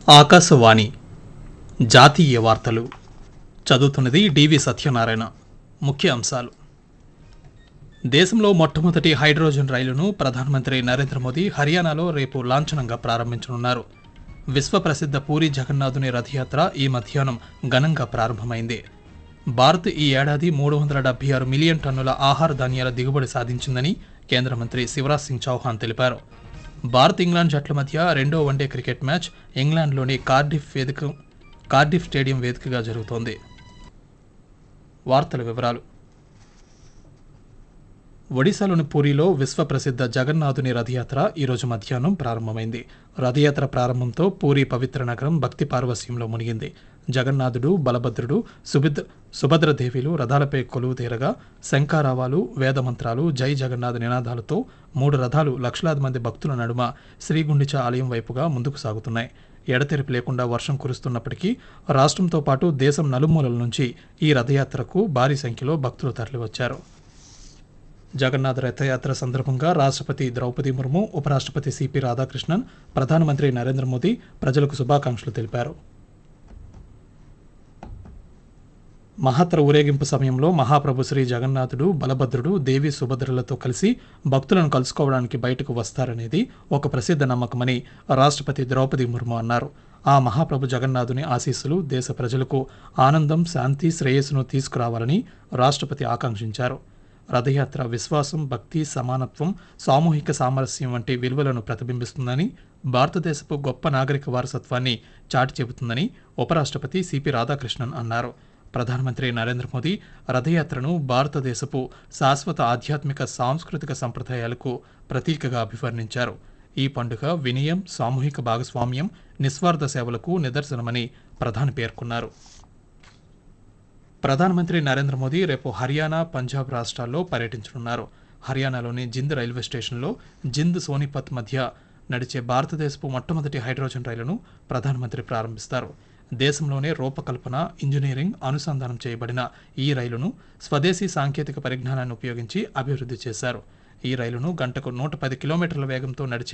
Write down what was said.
ఆకాశవాణి జాతీయ వార్తలు చదువుతున్నది డివి సత్యనారాయణ ముఖ్య అంశాలు దేశంలో మొట్టమొదటి హైడ్రోజన్ రైలును ప్రధానమంత్రి నరేంద్ర మోదీ హర్యానాలో రేపు లాంఛనంగా ప్రారంభించనున్నారు విశ్వప్రసిద్ధ పూరి జగన్నాథుని రథయాత్ర ఈ మధ్యాహ్నం ఘనంగా ప్రారంభమైంది భారత్ ఈ ఏడాది మూడు వందల డెబ్బై ఆరు మిలియన్ టన్నుల ఆహార ధాన్యాల దిగుబడి సాధించిందని కేంద్ర మంత్రి శివరాజ్ సింగ్ చౌహాన్ తెలిపారు భారత్ ఇంగ్లాండ్ జట్ల మధ్య రెండో వన్డే క్రికెట్ మ్యాచ్ ఇంగ్లాండ్లోని కార్డిఫ్ వేదిక కార్డిఫ్ స్టేడియం వేదికగా జరుగుతోంది వార్తల వివరాలు ఒడిశాలోని పూరిలో విశ్వప్రసిద్ధ జగన్నాథుని రథయాత్ర ఈరోజు మధ్యాహ్నం ప్రారంభమైంది రథయాత్ర ప్రారంభంతో పూరి పవిత్ర నగరం భక్తి పార్వస్యంలో మునిగింది జగన్నాథుడు బలభద్రుడు సుభిద్ర సుభద్రదేవిలు రథాలపై కొలువు తీరగా శంఖారావాలు వేదమంత్రాలు జై జగన్నాథ్ నినాదాలతో మూడు రథాలు లక్షలాది మంది భక్తుల నడుమ శ్రీగుండిచ ఆలయం వైపుగా ముందుకు సాగుతున్నాయి ఎడతెరిపి లేకుండా వర్షం కురుస్తున్నప్పటికీ రాష్ట్రంతో పాటు దేశం నలుమూలల నుంచి ఈ రథయాత్రకు భారీ సంఖ్యలో భక్తులు తరలివచ్చారు జగన్నాథ్ రథయాత్ర సందర్భంగా రాష్ట్రపతి ద్రౌపది ముర్ము ఉపరాష్ట్రపతి సిపి రాధాకృష్ణన్ ప్రధానమంత్రి నరేంద్ర మోదీ ప్రజలకు శుభాకాంక్షలు తెలిపారు మహాత్ర ఊరేగింపు సమయంలో మహాప్రభు శ్రీ జగన్నాథుడు బలభద్రుడు దేవి సుభద్రలతో కలిసి భక్తులను కలుసుకోవడానికి బయటకు వస్తారనేది ఒక ప్రసిద్ధ నమ్మకమని రాష్ట్రపతి ద్రౌపది ముర్ము అన్నారు ఆ మహాప్రభు జగన్నాథుని ఆశీస్సులు దేశ ప్రజలకు ఆనందం శాంతి శ్రేయస్సును తీసుకురావాలని రాష్ట్రపతి ఆకాంక్షించారు రథయాత్ర విశ్వాసం భక్తి సమానత్వం సామూహిక సామరస్యం వంటి విలువలను ప్రతిబింబిస్తుందని భారతదేశపు గొప్ప నాగరిక వారసత్వాన్ని చాటి చెబుతుందని ఉపరాష్ట్రపతి సిపి రాధాకృష్ణన్ అన్నారు ప్రధానమంత్రి నరేంద్ర మోదీ రథయాత్రను భారతదేశపు శాశ్వత ఆధ్యాత్మిక సాంస్కృతిక సంప్రదాయాలకు ప్రతీకగా అభివర్ణించారు ఈ పండుగ వినయం సామూహిక భాగస్వామ్యం నిస్వార్థ సేవలకు నిదర్శనమని ప్రధాని పేర్కొన్నారు ప్రధానమంత్రి నరేంద్ర మోదీ రేపు హర్యానా పంజాబ్ రాష్ట్రాల్లో పర్యటించనున్నారు హర్యానాలోని జింద్ రైల్వే స్టేషన్లో జింద్ సోనిపత్ మధ్య నడిచే భారతదేశపు మొట్టమొదటి హైడ్రోజన్ రైలును ప్రధానమంత్రి ప్రారంభిస్తారు దేశంలోనే రూపకల్పన ఇంజనీరింగ్ అనుసంధానం చేయబడిన ఈ రైలును స్వదేశీ సాంకేతిక పరిజ్ఞానాన్ని ఉపయోగించి అభివృద్ధి చేశారు ఈ రైలును గంటకు నూట పది కిలోమీటర్ల వేగంతో నడిచే